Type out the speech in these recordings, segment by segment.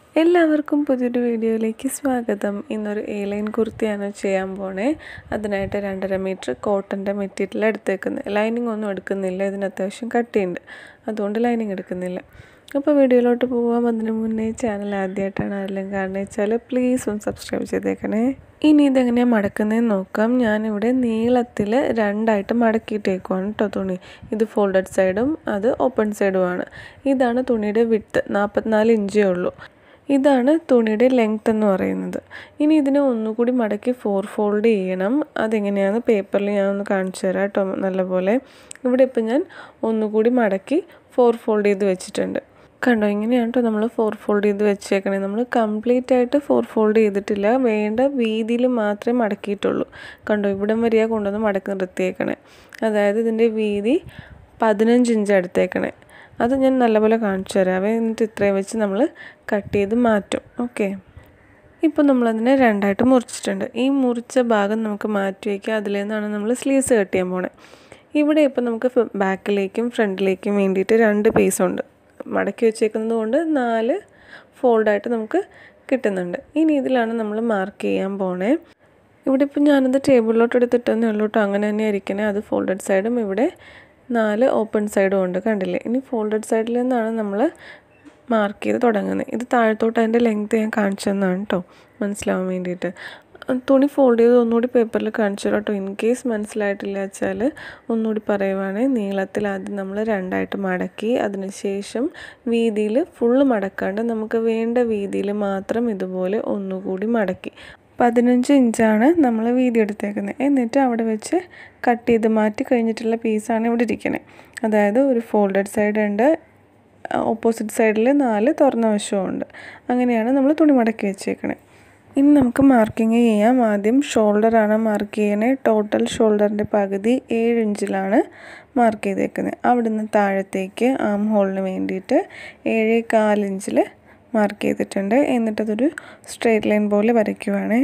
എല്ലാവർക്കും പുതിയൊരു വീഡിയോയിലേക്ക് സ്വാഗതം ഇന്നൊരു എ ലൈൻ കുർത്തിയാണ് ചെയ്യാൻ പോണേ അതിനായിട്ട് രണ്ടര മീറ്റർ കോട്ടൻ്റെ മെറ്റീരിയൽ എടുത്തേക്കുന്നത് ലൈനിങ് ഒന്നും എടുക്കുന്നില്ല ഇതിന് അത്യാവശ്യം കട്ടിയുണ്ട് അതുകൊണ്ട് ലൈനിങ് എടുക്കുന്നില്ല അപ്പോൾ വീഡിയോയിലോട്ട് പോകാം അതിന് മുന്നേ ചാനൽ ആദ്യമായിട്ടാണ് ആരെല്ലാം കാണുന്നത് വെച്ചാൽ പ്ലീസ് ഒന്ന് സബ്സ്ക്രൈബ് ചെയ്തേക്കണേ ഇനി ഇതെങ്ങനെയാണ് മടക്കുന്നതെന്ന് നോക്കാം ഞാനിവിടെ നീളത്തിൽ രണ്ടായിട്ട് മടക്കിയിട്ടേക്കുവാണ് കേട്ടോ തുണി ഇത് ഫോൾഡഡ് സൈഡും അത് ഓപ്പൺ സൈഡുമാണ് ഇതാണ് തുണിയുടെ വിട്ട് നാൽപ്പത്തിനാല് ഇഞ്ചേ ഉള്ളൂ ഇതാണ് തുണിയുടെ ലെങ്ത് എന്ന് പറയുന്നത് ഇനി ഇതിനെ ഒന്നുകൂടി മടക്കി ഫോർ ഫോൾഡ് ചെയ്യണം അതെങ്ങനെയാണ് പേപ്പറിൽ ഞാൻ ഒന്ന് കാണിച്ചു തരാം കേട്ടോ നല്ലപോലെ ഇവിടെ ഇപ്പം ഞാൻ ഒന്നുകൂടി മടക്കി ഫോർ ഫോൾഡ് ചെയ്ത് വെച്ചിട്ടുണ്ട് കണ്ടോ ഇങ്ങനെയാണ് കേട്ടോ നമ്മൾ ഫോർ ഫോൾഡ് ചെയ്ത് വെച്ചേക്കണേ നമ്മൾ കംപ്ലീറ്റ് ആയിട്ട് ഫോർ ഫോൾഡ് ചെയ്തിട്ടില്ല വേണ്ട വീതിയിൽ മാത്രമേ മടക്കിയിട്ടുള്ളൂ കണ്ടോ ഇവിടം വരെയാ കൊണ്ടുവന്ന് മടക്കി നിർത്തിയേക്കണേ അതായത് ഇതിൻ്റെ വീതി പതിനഞ്ച് ഇഞ്ച് എടുത്തേക്കണേ അത് ഞാൻ നല്ലപോലെ കാണിച്ചു തരാവേ എന്നിട്ട് ഇത്രയും വെച്ച് നമ്മൾ കട്ട് ചെയ്ത് മാറ്റും ഓക്കെ ഇപ്പോൾ നമ്മളതിനെ രണ്ടായിട്ട് മുറിച്ചിട്ടുണ്ട് ഈ മുറിച്ച ഭാഗം നമുക്ക് മാറ്റി വയ്ക്കുക അതിൽ നിന്നാണ് നമ്മൾ സ്ലീവ്സ് കട്ട് ചെയ്യാൻ പോണേ ഇവിടെ ഇപ്പോൾ നമുക്ക് ബാക്കിലേക്കും ഫ്രണ്ടിലേക്കും വേണ്ടിയിട്ട് രണ്ട് പീസുണ്ട് മടക്കി വെച്ചേക്കുന്നത് കൊണ്ട് നാല് ഫോൾഡായിട്ട് നമുക്ക് കിട്ടുന്നുണ്ട് ഇനി ഇതിലാണ് നമ്മൾ മാർക്ക് ചെയ്യാൻ പോണേ ഇവിടെ ഇപ്പോൾ ഞാനത് ടേബിളിലോട്ട് എടുത്തിട്ടൊന്നേ ഉള്ളൂ കേട്ടോ അങ്ങനെ തന്നെ ഇരിക്കണേ അത് ഫോൾഡഡ് സൈഡും ഇവിടെ നാല് ഓപ്പൺ സൈഡും ഉണ്ട് കണ്ടില്ലേ ഇനി ഫോൾഡഡ് സൈഡിൽ നിന്നാണ് നമ്മൾ മാർക്ക് ചെയ്ത് തുടങ്ങുന്നത് ഇത് താഴത്തോട്ട് അതിൻ്റെ ലെങ്ത് ഞാൻ കാണിച്ചു തന്നാണ് കേട്ടോ മനസ്സിലാവാൻ വേണ്ടിയിട്ട് തുണി ഫോൾഡ് ചെയ്ത് ഒന്നുകൂടി പേപ്പറിൽ കാണിച്ചു തരാം കേട്ടോ ഇൻ കേസ് മനസ്സിലായിട്ടില്ല വെച്ചാൽ ഒന്നുകൂടി പറയുവാണെങ്കിൽ നീളത്തിൽ ആദ്യം നമ്മൾ രണ്ടായിട്ട് മടക്കി അതിനുശേഷം വീതിയിൽ ഫുള്ള് മടക്കാണ്ട് നമുക്ക് വേണ്ട വീതിയിൽ മാത്രം ഇതുപോലെ ഒന്നുകൂടി മടക്കി പതിനഞ്ച് ഇഞ്ചാണ് നമ്മൾ വീതി എടുത്തേക്കുന്നത് എന്നിട്ട് അവിടെ വെച്ച് കട്ട് ചെയ്ത് മാറ്റി കഴിഞ്ഞിട്ടുള്ള പീസാണ് ഇവിടെ ഇരിക്കുന്നത് അതായത് ഒരു ഫോൾഡഡ് സൈഡ് ഉണ്ട് ഓപ്പോസിറ്റ് സൈഡിൽ നാല് തുറന്ന വശമുണ്ട് അങ്ങനെയാണ് നമ്മൾ തുണി മടക്കി വെച്ചേക്കണേ ഇനി നമുക്ക് മാർക്കിങ് ചെയ്യാം ആദ്യം ഷോൾഡറാണ് മാർക്ക് ചെയ്യണേ ടോട്ടൽ ഷോൾഡറിൻ്റെ പകുതി ഏഴ് ഇഞ്ചിലാണ് മാർക്ക് ചെയ്തേക്കുന്നത് അവിടുന്ന് താഴത്തേക്ക് ആം ഹോളിന് വേണ്ടിയിട്ട് ഏഴ് കാലിഞ്ചിൽ മാർക്ക് ചെയ്തിട്ടുണ്ട് എന്നിട്ടതൊരു സ്ട്രെയിറ്റ് ലൈൻ പോലെ വരയ്ക്കുവാണേ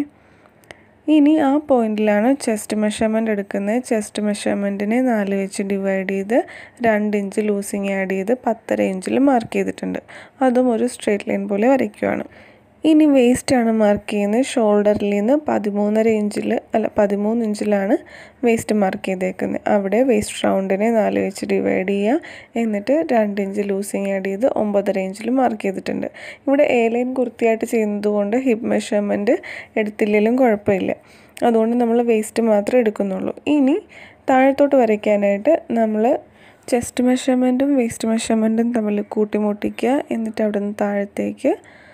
ഇനി ആ പോയിന്റിലാണ് ചെസ്റ്റ് മെഷർമെൻറ്റ് എടുക്കുന്നത് ചെസ്റ്റ് മെഷർമെൻറ്റിനെ നാല് വെച്ച് ഡിവൈഡ് ചെയ്ത് രണ്ട് ഇഞ്ച് ലൂസിങ് ആഡ് ചെയ്ത് പത്തര ഇഞ്ചിൽ മാർക്ക് ചെയ്തിട്ടുണ്ട് അതും ഒരു സ്ട്രെയിറ്റ് ലൈൻ പോലെ വരയ്ക്കുവാണ് ഇനി വേസ്റ്റാണ് മാർക്ക് ചെയ്യുന്നത് ഷോൾഡറിൽ നിന്ന് പതിമൂന്നര ഇഞ്ചിൽ അല്ല പതിമൂന്ന് ഇഞ്ചിലാണ് വേസ്റ്റ് മാർക്ക് ചെയ്തേക്കുന്നത് അവിടെ വേസ്റ്റ് റൗണ്ടിനെ നാല് വെച്ച് ഡിവൈഡ് ചെയ്യുക എന്നിട്ട് രണ്ട് ഇഞ്ച് ലൂസിങ് ആഡ് ചെയ്ത് ഒമ്പതര ഇഞ്ചിൽ മാർക്ക് ചെയ്തിട്ടുണ്ട് ഇവിടെ എ ലൈൻ കുർത്തിയായിട്ട് ചെയ്യുന്നത് കൊണ്ട് ഹിപ്പ് മെഷർമെൻറ്റ് എടുത്തില്ലെങ്കിലും കുഴപ്പമില്ല അതുകൊണ്ട് നമ്മൾ വേസ്റ്റ് മാത്രമേ എടുക്കുന്നുള്ളൂ ഇനി താഴത്തോട്ട് വരയ്ക്കാനായിട്ട് നമ്മൾ ചെസ്റ്റ് മെഷർമെൻറ്റും വേസ്റ്റ് മെഷർമെൻറ്റും തമ്മിൽ കൂട്ടിമുട്ടിക്കുക എന്നിട്ട് അവിടെ നിന്ന് താഴത്തേക്ക്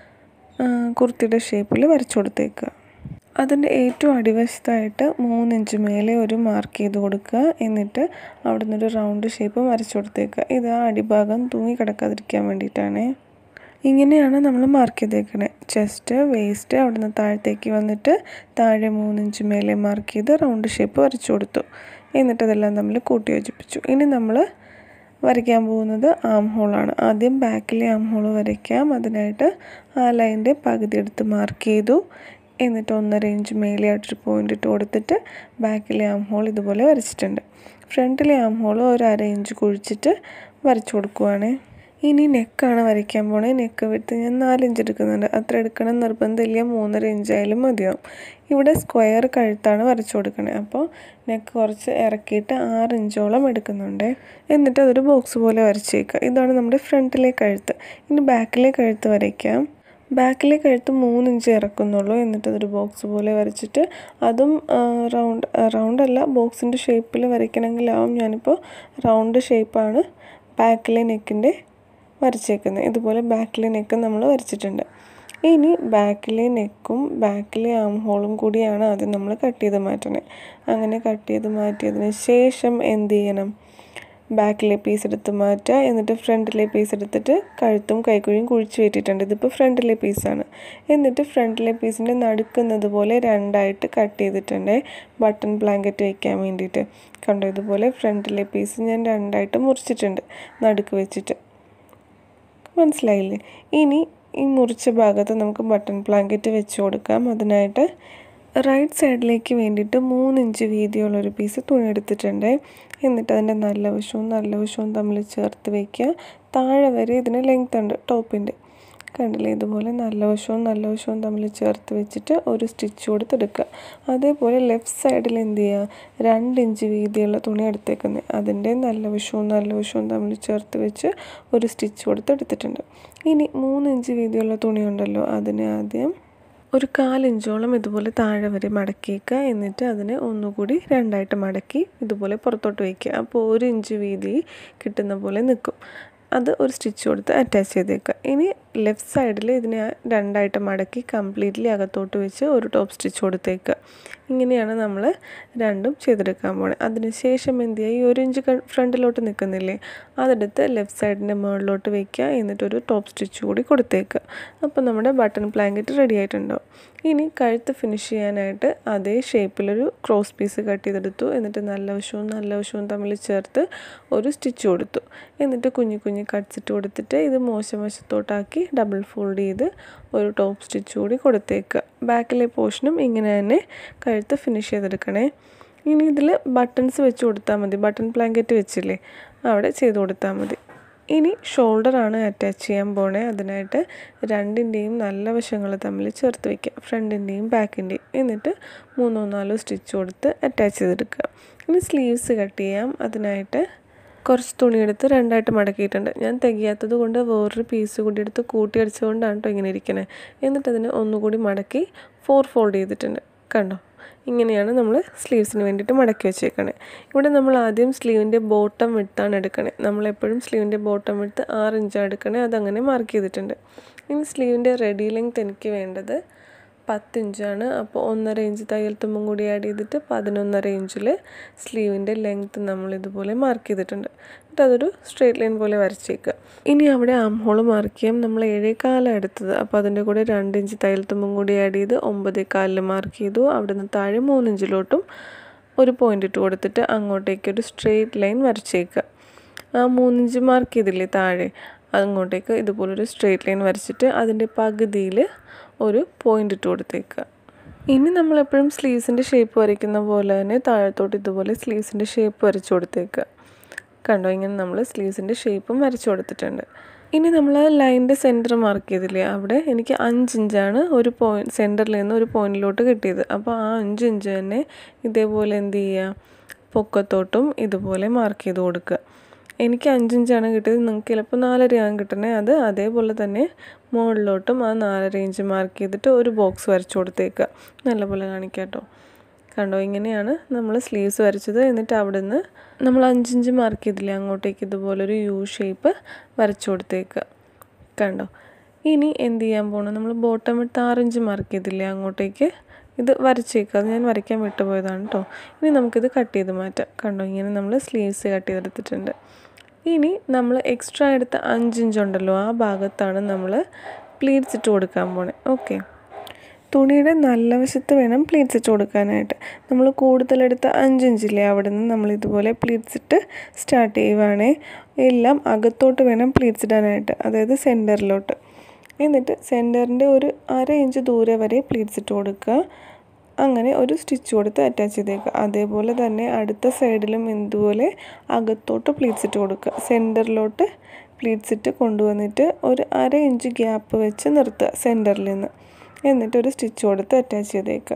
കുർത്തിയുടെ ഷേപ്പിൽ വരച്ചു കൊടുത്തേക്കുക അതിൻ്റെ ഏറ്റവും അടിവശത്തായിട്ട് മൂന്നിഞ്ച് മേലെ ഒരു മാർക്ക് ചെയ്ത് കൊടുക്കുക എന്നിട്ട് അവിടെ നിന്നൊരു റൗണ്ട് ഷേപ്പ് വരച്ചു കൊടുത്തേക്കുക ഇത് ആ അടിഭാഗം തൂങ്ങി കിടക്കാതിരിക്കാൻ വേണ്ടിയിട്ടാണ് ഇങ്ങനെയാണ് നമ്മൾ മാർക്ക് ചെയ്തേക്കണേ ചെസ്റ്റ് വേസ്റ്റ് അവിടെ നിന്ന് താഴത്തേക്ക് വന്നിട്ട് താഴെ മൂന്നിഞ്ച് മേലെ മാർക്ക് ചെയ്ത് റൗണ്ട് ഷേപ്പ് വരച്ചു കൊടുത്തു എന്നിട്ട് അതെല്ലാം തമ്മിൽ കൂട്ടി യോജിപ്പിച്ചു ഇനി നമ്മൾ വരയ്ക്കാൻ പോകുന്നത് ആം ഹോളാണ് ആദ്യം ബാക്കിലെ ആം ഹോൾ വരയ്ക്കാം അതിനായിട്ട് ആ ലൈൻ്റെ പകുതി എടുത്ത് മാർക്ക് ചെയ്തു എന്നിട്ട് ഒന്നര ഇഞ്ച് മേലെയായിട്ടൊരു പോയിൻ്റ് ഇട്ട് കൊടുത്തിട്ട് ബാക്കിലെ ആം ഹോൾ ഇതുപോലെ വരച്ചിട്ടുണ്ട് ഫ്രണ്ടിലെ ആം ഹോൾ ഒരു അര ഇഞ്ച് കുഴിച്ചിട്ട് വരച്ചു കൊടുക്കുവാണ് ഇനി നെക്കാണ് വരയ്ക്കാൻ പോണേ നെക്ക് വിട്ട് ഞാൻ നാലിഞ്ച് എടുക്കുന്നുണ്ട് അത്ര എടുക്കണം നിർബന്ധമില്ല മൂന്നര ഇഞ്ചായാലും മതിയാവും ഇവിടെ സ്ക്വയർ കഴുത്താണ് വരച്ചു കൊടുക്കണേ അപ്പോൾ നെക്ക് കുറച്ച് ഇറക്കിയിട്ട് ആറ് ഇഞ്ചോളം എടുക്കുന്നുണ്ട് എന്നിട്ട് അതൊരു ബോക്സ് പോലെ വരച്ചേക്കുക ഇതാണ് നമ്മുടെ ഫ്രണ്ടിലെ കഴുത്ത് ഇനി ബാക്കിലെ കഴുത്ത് വരയ്ക്കാം ബാക്കിലെ കഴുത്ത് മൂന്ന് ഇഞ്ച് ഇറക്കുന്നുള്ളൂ എന്നിട്ട് അതൊരു ബോക്സ് പോലെ വരച്ചിട്ട് അതും റൗണ്ട് റൗണ്ട് അല്ല ബോക്സിൻ്റെ ഷേപ്പിൽ വരയ്ക്കണമെങ്കിലാവും ഞാനിപ്പോൾ റൗണ്ട് ഷേപ്പാണ് ബാക്കിലെ നെക്കിൻ്റെ വരച്ചേക്കുന്നത് ഇതുപോലെ ബാക്കിലെ നെക്ക് നമ്മൾ വരച്ചിട്ടുണ്ട് ഇനി ബാക്കിലെ നെക്കും ബാക്കിലെ ആം ഹോളും കൂടിയാണ് ആദ്യം നമ്മൾ കട്ട് ചെയ്ത് മാറ്റണേ അങ്ങനെ കട്ട് ചെയ്ത് മാറ്റിയതിന് ശേഷം എന്ത് ചെയ്യണം ബാക്കിലെ പീസ് എടുത്ത് മാറ്റുക എന്നിട്ട് ഫ്രണ്ടിലെ പീസ് എടുത്തിട്ട് കഴുത്തും കൈക്കുഴിയും കുഴിച്ച് വെറ്റിയിട്ടുണ്ട് ഇതിപ്പോൾ ഫ്രണ്ടിലെ പീസാണ് എന്നിട്ട് ഫ്രണ്ടിലെ പീസിൻ്റെ നടുക്കുന്നത് പോലെ രണ്ടായിട്ട് കട്ട് ചെയ്തിട്ടുണ്ട് ബട്ടൺ ബ്ലാങ്കറ്റ് വയ്ക്കാൻ വേണ്ടിയിട്ട് കണ്ടോ ഇതുപോലെ ഫ്രണ്ടിലെ പീസ് ഞാൻ രണ്ടായിട്ട് മുറിച്ചിട്ടുണ്ട് നടുക്ക് വെച്ചിട്ട് മനസ്സിലായില്ലേ ഇനി ഈ മുറിച്ച ഭാഗത്ത് നമുക്ക് ബട്ടൺ ബ്ലാങ്കറ്റ് വെച്ച് കൊടുക്കാം അതിനായിട്ട് റൈറ്റ് സൈഡിലേക്ക് വേണ്ടിയിട്ട് മൂന്ന് ഇഞ്ച് വീതിയുള്ളൊരു പീസ് തുണി എടുത്തിട്ടുണ്ട് എന്നിട്ട് അതിൻ്റെ നല്ല വശവും നല്ല വശവും തമ്മിൽ ചേർത്ത് വയ്ക്കുക താഴെ വരെ ഇതിന് ലെങ്ത് ഉണ്ട് ടോപ്പിൻ്റെ കണ്ടില്ലേ ഇതുപോലെ നല്ല വശവും നല്ല വശവും തമ്മിൽ ചേർത്ത് വെച്ചിട്ട് ഒരു സ്റ്റിച്ച് കൊടുത്തെടുക്കുക അതേപോലെ ലെഫ്റ്റ് സൈഡിൽ എന്ത് ചെയ്യുക രണ്ട് ഇഞ്ച് വീതിയുള്ള തുണി എടുത്തേക്കുന്നത് അതിൻ്റെ നല്ല വശവും നല്ല വശവും തമ്മിൽ ചേർത്ത് വെച്ച് ഒരു സ്റ്റിച്ച് കൊടുത്തെടുത്തിട്ടുണ്ട് ഇനി മൂന്ന് ഇഞ്ച് വീതിയുള്ള തുണി ഉണ്ടല്ലോ അതിനെ ആദ്യം ഒരു കാലിഞ്ചോളം ഇതുപോലെ താഴെ വരെ മടക്കിയേക്കുക എന്നിട്ട് അതിനെ ഒന്നുകൂടി രണ്ടായിട്ട് മടക്കി ഇതുപോലെ പുറത്തോട്ട് വയ്ക്കുക അപ്പോൾ ഒരു ഇഞ്ച് വീതി കിട്ടുന്ന പോലെ നിൽക്കും അത് ഒരു സ്റ്റിച്ച് കൊടുത്ത് അറ്റാച്ച് ചെയ്തേക്കുക ഇനി ലെഫ്റ്റ് സൈഡിൽ ഇതിനെ രണ്ടായിട്ട് മടക്കി കംപ്ലീറ്റ്ലി അകത്തോട്ട് വെച്ച് ഒരു ടോപ്പ് സ്റ്റിച്ച് കൊടുത്തേക്കുക ഇങ്ങനെയാണ് നമ്മൾ രണ്ടും ചെയ്തെടുക്കാൻ പോണത് അതിനുശേഷം എന്ത് ചെയ്യുക ഈ ഒരു ഇഞ്ച് ഫ്രണ്ടിലോട്ട് നിൽക്കുന്നില്ലേ അതെടുത്ത് ലെഫ്റ്റ് സൈഡിൻ്റെ മുകളിലോട്ട് വയ്ക്കുക എന്നിട്ടൊരു ടോപ്പ് സ്റ്റിച്ച് കൂടി കൊടുത്തേക്കുക അപ്പോൾ നമ്മുടെ ബട്ടൺ ബ്ലാങ്കറ്റ് റെഡി ആയിട്ടുണ്ടാവും ഇനി കഴുത്ത് ഫിനിഷ് ചെയ്യാനായിട്ട് അതേ ഷേപ്പിലൊരു ക്രോസ് പീസ് കട്ട് ചെയ്തെടുത്തു എന്നിട്ട് നല്ല വശവും നല്ല വശവും തമ്മിൽ ചേർത്ത് ഒരു സ്റ്റിച്ച് കൊടുത്തു എന്നിട്ട് കുഞ്ഞു കുഞ്ഞു കട്ട്സ് ഇട്ട് കൊടുത്തിട്ട് ഇത് മോശം വശത്തോട്ടാക്കി ഡബിൾ ഫോൾഡ് ചെയ്ത് ഒരു ടോപ്പ് സ്റ്റിച്ച് കൂടി കൊടുത്തേക്കുക ബാക്കിലെ പോർഷനും ഇങ്ങനെ തന്നെ കഴുത്ത് ഫിനിഷ് ചെയ്തെടുക്കണേ ഇനി ഇതിൽ ബട്ടൺസ് വെച്ച് കൊടുത്താൽ മതി ബട്ടൺ ബ്ലാങ്കറ്റ് വെച്ചില്ലേ അവിടെ ചെയ്ത് കൊടുത്താൽ മതി ഇനി ഷോൾഡറാണ് അറ്റാച്ച് ചെയ്യാൻ പോണേ അതിനായിട്ട് രണ്ടിൻ്റെയും നല്ല വശങ്ങൾ തമ്മിൽ ചേർത്ത് വയ്ക്കുക ഫ്രണ്ടിൻ്റെയും ബാക്കിൻ്റെയും എന്നിട്ട് മൂന്നോ നാലോ സ്റ്റിച്ച് കൊടുത്ത് അറ്റാച്ച് ചെയ്തെടുക്കുക ഇനി സ്ലീവ്സ് കട്ട് ചെയ്യാം അതിനായിട്ട് കുറച്ച് തുണിയെടുത്ത് രണ്ടായിട്ട് മടക്കിയിട്ടുണ്ട് ഞാൻ തികയാത്തത് കൊണ്ട് വേറൊരു പീസ് കൂടി എടുത്ത് കൂട്ടി അടിച്ചുകൊണ്ടാണ് കേട്ടോ ഇങ്ങനെ ഇരിക്കുന്നത് എന്നിട്ട് അതിനെ ഒന്നുകൂടി മടക്കി ഫോർ ഫോൾഡ് ചെയ്തിട്ടുണ്ട് കണ്ടോ ഇങ്ങനെയാണ് നമ്മൾ സ്ലീവ്സിന് വേണ്ടിയിട്ട് മടക്കി വെച്ചേക്കണേ ഇവിടെ നമ്മൾ ആദ്യം സ്ലീവിൻ്റെ ബോട്ടം വിട്ടാണ് എടുക്കണേ നമ്മളെപ്പോഴും സ്ലീവിൻ്റെ ബോട്ടം വിട്ട് ആറ് ഇഞ്ചാണ് എടുക്കണേ അതങ്ങനെ മാർക്ക് ചെയ്തിട്ടുണ്ട് ഇനി സ്ലീവിൻ്റെ റെഡി ലെങ്ത് എനിക്ക് വേണ്ടത് പത്ത് ഇഞ്ചാണ് അപ്പോൾ ഒന്നര ഇഞ്ച് തയ്യൽ തുമ്പും കൂടി ആഡ് ചെയ്തിട്ട് പതിനൊന്നര ഇഞ്ചിൽ സ്ലീവിൻ്റെ ലെങ്ത്ത് നമ്മൾ ഇതുപോലെ മാർക്ക് ചെയ്തിട്ടുണ്ട് എന്നിട്ട് അതൊരു സ്ട്രേറ്റ് ലൈൻ പോലെ വരച്ചേക്കുക ഇനി അവിടെ ആം ഹോൾ മാർക്ക് ചെയ്യാം നമ്മൾ ഏഴേക്കാലം എടുത്തത് അപ്പോൾ അതിൻ്റെ കൂടെ രണ്ട് ഇഞ്ച് തയ്യൽ തുമ്പും കൂടി ആഡ് ചെയ്ത് ഒമ്പതേ കാലിൽ മാർക്ക് ചെയ്തു അവിടെ നിന്ന് താഴെ മൂന്ന് ഇഞ്ചിലോട്ടും ഒരു പോയിൻ്റ് ഇട്ട് കൊടുത്തിട്ട് അങ്ങോട്ടേക്ക് ഒരു സ്ട്രേറ്റ് ലൈൻ വരച്ചേക്കുക ആ മൂന്നിഞ്ച് മാർക്ക് ചെയ്തില്ലേ താഴെ അങ്ങോട്ടേക്ക് ഇതുപോലൊരു സ്ട്രേറ്റ് ലൈൻ വരച്ചിട്ട് അതിൻ്റെ പകുതിയിൽ ഒരു പോയിൻ്റ് ഇട്ട് കൊടുത്തേക്കുക ഇനി നമ്മളെപ്പോഴും സ്ലീവ്സിൻ്റെ ഷേപ്പ് വരയ്ക്കുന്ന പോലെ തന്നെ താഴത്തോട്ട് ഇതുപോലെ സ്ലീവ്സിൻ്റെ ഷേപ്പ് വരച്ചു കൊടുത്തേക്കുക കണ്ടോ ഇങ്ങനെ നമ്മൾ സ്ലീവ്സിൻ്റെ ഷേപ്പും വരച്ചു കൊടുത്തിട്ടുണ്ട് ഇനി നമ്മൾ ലൈനിൻ്റെ സെൻറ്റർ മാർക്ക് ചെയ്തില്ലേ അവിടെ എനിക്ക് അഞ്ച് ഇഞ്ചാണ് ഒരു പോയിൻറ്റ് സെൻറ്ററിൽ നിന്ന് ഒരു പോയിന്റിലോട്ട് കിട്ടിയത് അപ്പോൾ ആ അഞ്ച് ഇഞ്ച് തന്നെ ഇതേപോലെ എന്ത് ചെയ്യുക പൊക്കത്തോട്ടും ഇതുപോലെ മാർക്ക് ചെയ്ത് കൊടുക്കുക എനിക്ക് അഞ്ചിഞ്ചാണ് കിട്ടിയത് നിങ്ങൾക്ക് ചിലപ്പോൾ നാലരയാണ് കിട്ടണേ അത് അതേപോലെ തന്നെ മുകളിലോട്ടും ആ നാലര ഇഞ്ച് മാർക്ക് ചെയ്തിട്ട് ഒരു ബോക്സ് വരച്ചു കൊടുത്തേക്കുക നല്ലപോലെ കാണിക്കാം കേട്ടോ കണ്ടോ ഇങ്ങനെയാണ് നമ്മൾ സ്ലീവ്സ് വരച്ചത് എന്നിട്ട് അവിടുന്ന് നമ്മൾ അഞ്ചിഞ്ച് മാർക്ക് ചെയ്തില്ലേ അങ്ങോട്ടേക്ക് ഇതുപോലൊരു യു ഷേപ്പ് വരച്ചു കൊടുത്തേക്കുക കണ്ടോ ഇനി എന്ത് ചെയ്യാൻ പോകണം നമ്മൾ ബോട്ടം ഇട്ട് ആറിഞ്ച് മാർക്ക് ചെയ്തില്ലേ അങ്ങോട്ടേക്ക് ഇത് വരച്ചേക്കുക അത് ഞാൻ വരയ്ക്കാൻ വിട്ടുപോയതാണ് കേട്ടോ ഇനി നമുക്കിത് കട്ട് ചെയ്ത് മാറ്റാം കണ്ടോ ഇങ്ങനെ നമ്മൾ സ്ലീവ്സ് കട്ട് ചെയ്തെടുത്തിട്ടുണ്ട് ഇനി നമ്മൾ എക്സ്ട്രാ എടുത്ത അഞ്ചിഞ്ച് ഉണ്ടല്ലോ ആ ഭാഗത്താണ് നമ്മൾ പ്ലീറ്റ്സ് ഇട്ട് കൊടുക്കാൻ പോണേ ഓക്കെ തുണിയുടെ നല്ല വശത്ത് വേണം പ്ലീറ്റ്സ് ഇട്ട് കൊടുക്കാനായിട്ട് നമ്മൾ കൂടുതലെടുത്ത അഞ്ചിഞ്ചില്ലേ അവിടെ നിന്ന് നമ്മൾ ഇതുപോലെ പ്ലീറ്റ്സ് ഇട്ട് സ്റ്റാർട്ട് ചെയ്യുവാണേ എല്ലാം അകത്തോട്ട് വേണം പ്ലീറ്റ്സ് ഇടാനായിട്ട് അതായത് സെൻറ്ററിലോട്ട് എന്നിട്ട് സെൻറ്ററിൻ്റെ ഒരു അര ഇഞ്ച് ദൂരെ വരെ പ്ലീറ്റ്സ് ഇട്ട് കൊടുക്കുക അങ്ങനെ ഒരു സ്റ്റിച്ച് കൊടുത്ത് അറ്റാച്ച് ചെയ്തേക്കുക അതേപോലെ തന്നെ അടുത്ത സൈഡിലും ഇതുപോലെ അകത്തോട്ട് പ്ലീറ്റ്സ് ഇട്ട് കൊടുക്കുക സെൻറ്ററിലോട്ട് പ്ലീറ്റ്സ് ഇട്ട് കൊണ്ടുവന്നിട്ട് ഒരു അര ഇഞ്ച് ഗ്യാപ്പ് വെച്ച് നിർത്തുക സെൻറ്ററിൽ നിന്ന് എന്നിട്ട് ഒരു സ്റ്റിച്ച് കൊടുത്ത് അറ്റാച്ച് ചെയ്തേക്കുക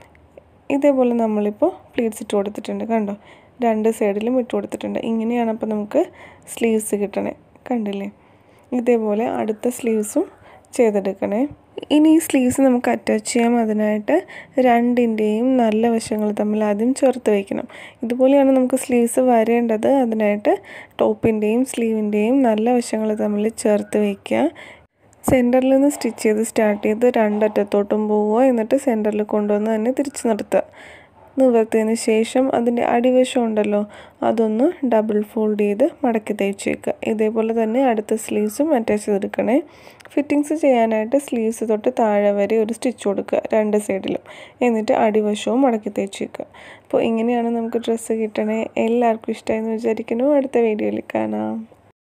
ഇതേപോലെ നമ്മളിപ്പോൾ പ്ലീറ്റ്സ് ഇട്ട് കൊടുത്തിട്ടുണ്ട് കണ്ടോ രണ്ട് സൈഡിലും ഇട്ട് കൊടുത്തിട്ടുണ്ട് ഇങ്ങനെയാണ് അപ്പോൾ നമുക്ക് സ്ലീവ്സ് കിട്ടണേ കണ്ടില്ലേ ഇതേപോലെ അടുത്ത സ്ലീവ്സും ചെയ്തെടുക്കണേ ഇനി ഈ സ്ലീവ്സ് നമുക്ക് അറ്റാച്ച് ചെയ്യാം അതിനായിട്ട് രണ്ടിൻ്റെയും നല്ല വശങ്ങൾ തമ്മിൽ ആദ്യം ചേർത്ത് വയ്ക്കണം ഇതുപോലെയാണ് നമുക്ക് സ്ലീവ്സ് വരേണ്ടത് അതിനായിട്ട് ടോപ്പിൻ്റെയും സ്ലീവിൻ്റെയും നല്ല വശങ്ങൾ തമ്മിൽ ചേർത്ത് വയ്ക്കുക സെൻറ്ററിൽ നിന്ന് സ്റ്റിച്ച് ചെയ്ത് സ്റ്റാർട്ട് ചെയ്ത് രണ്ടറ്റത്തോട്ടും പോവുക എന്നിട്ട് സെൻറ്ററിൽ കൊണ്ടുവന്ന് തന്നെ തിരിച്ച് നിർത്തുക നിവർത്തിയതിന് ശേഷം അതിൻ്റെ അടിവശം ഉണ്ടല്ലോ അതൊന്ന് ഡബിൾ ഫോൾഡ് ചെയ്ത് മടക്കി തയ്ച്ച് വെക്കുക ഇതേപോലെ തന്നെ അടുത്ത സ്ലീവ്സും അറ്റാച്ച് ചെയ്തെടുക്കണേ ഫിറ്റിങ്സ് ചെയ്യാനായിട്ട് സ്ലീവ്സ് തൊട്ട് താഴെ വരെ ഒരു സ്റ്റിച്ച് കൊടുക്കുക രണ്ട് സൈഡിലും എന്നിട്ട് അടിവശവും മടക്കി തയ്ച്ച് വെക്കുക അപ്പോൾ ഇങ്ങനെയാണ് നമുക്ക് ഡ്രസ്സ് കിട്ടണേ എല്ലാവർക്കും ഇഷ്ടമായി എന്ന് വിചാരിക്കുന്നു അടുത്ത വീഡിയോയിൽ കാണാം